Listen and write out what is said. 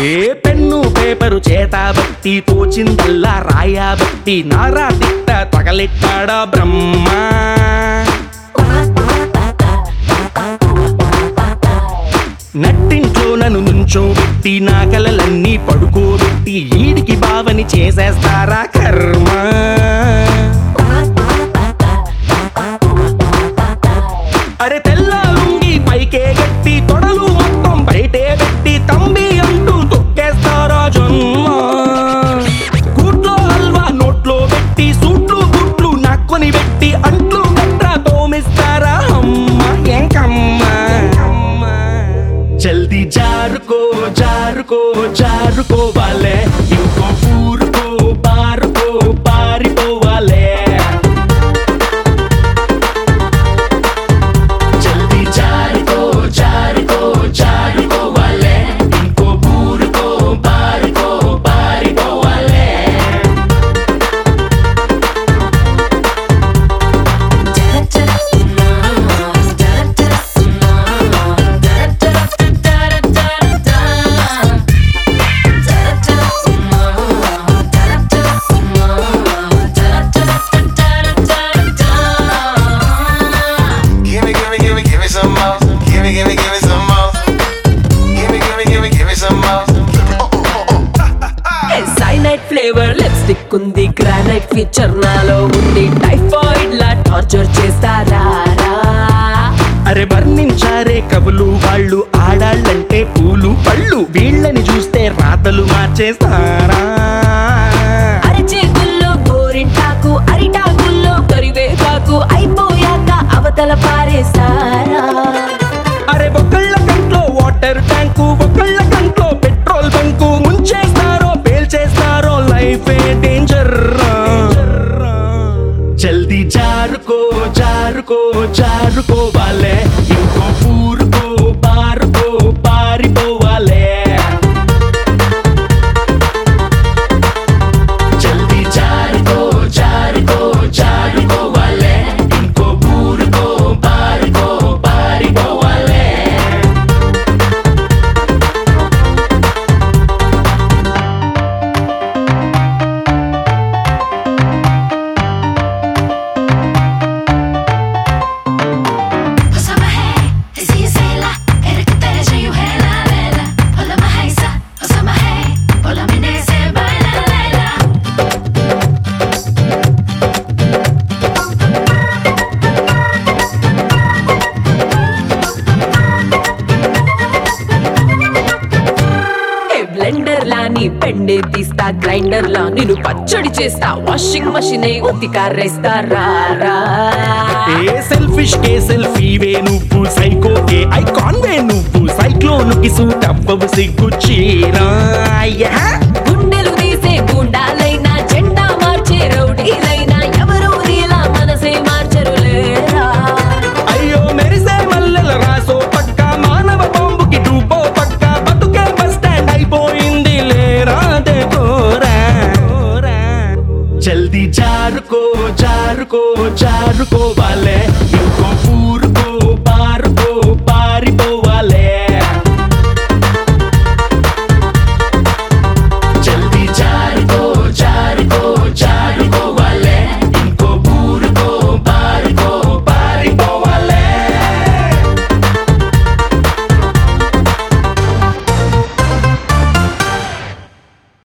ఏ pen paper చేత బట్టి తోచిందల్లా రాయబట్టి నారా తిట్ట తగలెట్టాడా బ్రహ్మ నట్టింట్లో నన్ను నుంచోబెట్టి నా కలలన్నీ పడుకోబెట్టి ఈడికి బావని చేసేస్తారా కర్మ అరే తెల్ల లుంగి పైకే గట్టి తొడలు మొత్తం బయటే పెట్టి తంబి అంటూ తొక్కేస్తారా జన్మ కూట్లో హల్వా నోట్లో పెట్టి సూట్లు గుట్లు నక్కుని పెట్టి అంట్లు గట్రా తోమిస్తారా అమ్మ ఎంకమ్మ జల్దీ జారుకో జారుకో జారుకోవాలే ఇంకో ఊరుకో బారుకో పారిపోవాలే జల్దీ జారుకో జారుకో జారుకోవాలే ఇంకో ఊరుకో బారుకో పారిపోవాలే Give me, give me, give me, give me some more. Give me, give me, give me some more. Give me, give me, give me, give me some more. Cyanide flavour lipstick ఉంది granite feature నాలో ఉంది typhoid లా torture చేస్తారా అరే వర్ణించారే కవులు వాళ్ళు ఆడాళ్ళంటే పూలు పళ్ళు వీళ్ళని చూస్తే రాతలు మార్చేస్తారా అరచేతుల్లో గోరింటాకు అరిటాకుల్లో కరివేపాకు అయిపోయాక అవతల పారేసారా అరే ఒకళ్ళ కంట్లో వాటర్ ట్యాంకు ఒకళ్ళ కంట్లో పెట్రోల్ బంకు ముంచేస్తారో పేల్చేస్తారో లైఫ్ డేంజర్ జల్దీ జారుకో జారుకో జారుకోవాలే ఇంకో ఊరుకో పారుకో పారిపోవాలే జల్దీ జారుకో జారుకో జారుకోవాలే ఇంకో ఊరుకో పారుకో పారిపోవాలే Osama hey, isi isela, erekete you hey la lela. Hola mahaisa, Osama hey, hola minese baila lela. Blender లా నీ పెండే తీస్తా గ్రైండర్ లా నేను పచ్చడి చేస్తా వాషింగ్ మషిన్ ఉతికారేస్తా రా ఏ సెల్ఫిష్ కే సెల్ఫీవే నువ్వు సైకో కే ఐకాన్ వే నువ్వు సైక్లోన్ కి సూట్ అవ్వవు సిగ్గు చీరా